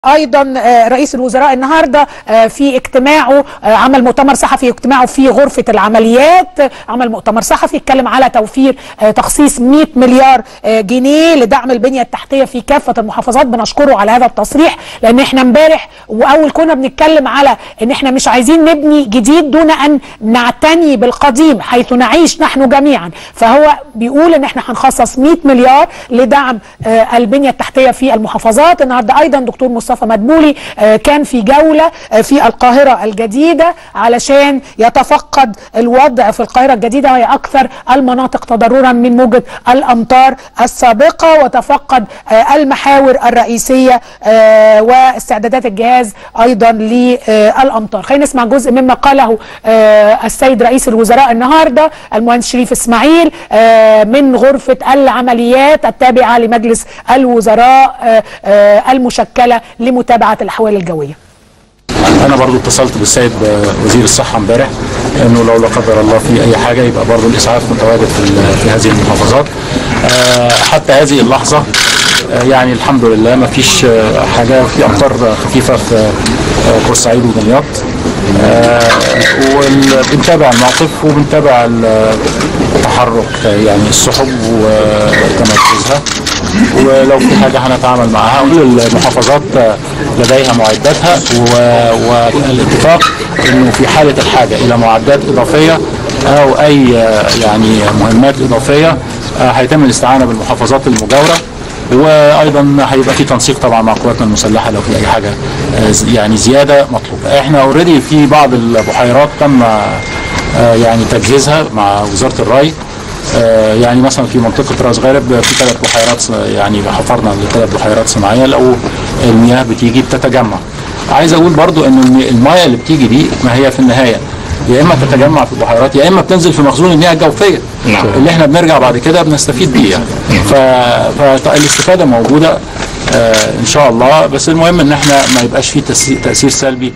ايضا آه، رئيس الوزراء النهارده آه، في اجتماعه آه، عمل مؤتمر صحفي اجتماعه في غرفه العمليات آه، عمل مؤتمر صحفي اتكلم على توفير آه، تخصيص 100 مليار آه، جنيه لدعم البنيه التحتيه في كافه المحافظات بنشكره على هذا التصريح لان احنا امبارح واول كنا بنتكلم على ان احنا مش عايزين نبني جديد دون ان نعتني بالقديم حيث نعيش نحن جميعا فهو بيقول ان احنا هنخصص 100 مليار لدعم آه، البنيه التحتيه في المحافظات النهارده ايضا دكتور مصطفى مدبولي آه، كان في جوله آه، في القاهره الجديده علشان يتفقد الوضع في القاهره الجديده وهي اكثر المناطق تضررا من موجه الامطار السابقه وتفقد آه، المحاور الرئيسيه آه، واستعدادات الجهاز ايضا للامطار خلينا نسمع جزء مما قاله آه، السيد رئيس الوزراء النهارده المهندس شريف اسماعيل آه، من غرفه العمليات التابعه لمجلس الوزراء آه، آه، المشكله لمتابعه الاحوال الجويه انا برضو اتصلت بالسيد وزير الصحه امبارح انه لو لا قدر الله في اي حاجه يبقى برضو الاسعاف متواجد في ال- في هذه المحافظات آه، حتى هذه اللحظه آه، يعني الحمد لله ما فيش آه، حاجه في امطار خفيفه في آه، بورسعيد ودمياط وبنتابع الموقف وبنتابع ال- تحرك يعني السحب وتمركزها ولو في حاجه هنتعامل معها كل المحافظات لديها معداتها و- والاتفاق انه في حاله الحاجه الى معدات اضافيه او اي يعني مهمات اضافيه هيتم الاستعانه بالمحافظات المجاوره وايضا هيبقى في تنسيق طبعا مع قواتنا المسلحه لو في اي حاجه آه، ز- يعني زياده مطلوبه احنا اوريدي في بعض البحيرات تم آه، يعني تجهيزها مع وزاره الري آه، يعني مثلا في منطقه راس غارب في ثلاث بحيرات ص- يعني حفرنا لثلاث بحيرات صناعيه لقوا المياه بتيجي بتتجمع عايز اقول برضو ان الم- المياه اللي بتيجي دي ما هي في النهايه يا اما تتجمع في البحيرات يا اما بتنزل في مخزون المياه الجوفيه نعم. اللي احنا بنرجع بعد كده بنستفيد بيه يعني ف- فالاستفاده موجوده آه، ان شاء الله بس المهم ان احنا ما يبقاش فيه تأثير- تاثير سلبي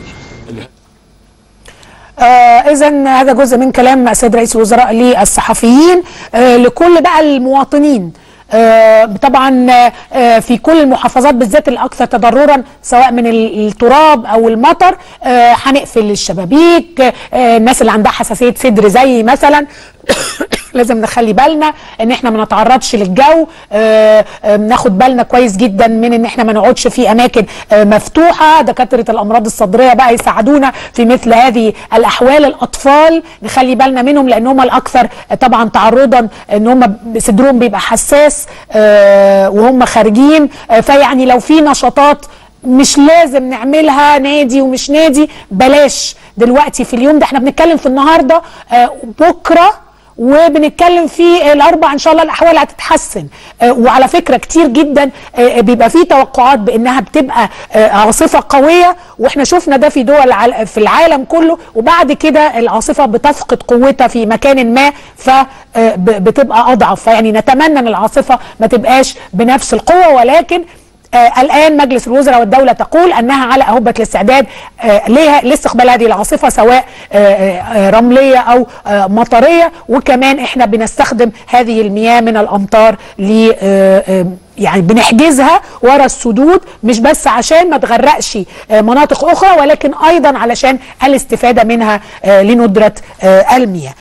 آه اذا هذا جزء من كلام السيد رئيس الوزراء للصحفيين آه لكل بقى المواطنين آه طبعا آه في كل المحافظات بالذات الاكثر تضررا سواء من ال- التراب او المطر آه هنقفل الشبابيك آه الناس اللي عندها حساسيه صدر زي مثلا لازم نخلي بالنا ان احنا ما نتعرضش للجو آه، آه، ناخد بالنا كويس جدا من ان احنا ما نقعدش في اماكن آه، مفتوحه دكاتره الامراض الصدريه بقى يساعدونا في مثل هذه الاحوال الاطفال نخلي بالنا منهم لان هم الاكثر آه، طبعا تعرضا ان هم صدرهم بيبقى حساس آه، وهم خارجين آه، فيعني لو في نشاطات مش لازم نعملها نادي ومش نادي بلاش دلوقتي في اليوم ده احنا بنتكلم في النهارده آه، بكره وبنتكلم في الاربع ان شاء الله الاحوال هتتحسن آه، وعلى فكره كتير جدا آه، بيبقى في توقعات بانها بتبقى آه، عاصفه قويه واحنا شفنا ده في دول عل- في العالم كله وبعد كده العاصفه بتفقد قوتها في مكان ما فبتبقى اضعف فيعني نتمنى ان العاصفه ما تبقاش بنفس القوه ولكن آه الان مجلس الوزراء والدوله تقول انها على اهبه الاستعداد آه ليها لاستقبال هذه العاصفه سواء آه آه رمليه او آه مطريه وكمان احنا بنستخدم هذه المياه من الامطار ل آه آه يعني بنحجزها ورا السدود مش بس عشان ما تغرقش آه مناطق اخرى ولكن ايضا علشان الاستفاده منها آه لندره آه المياه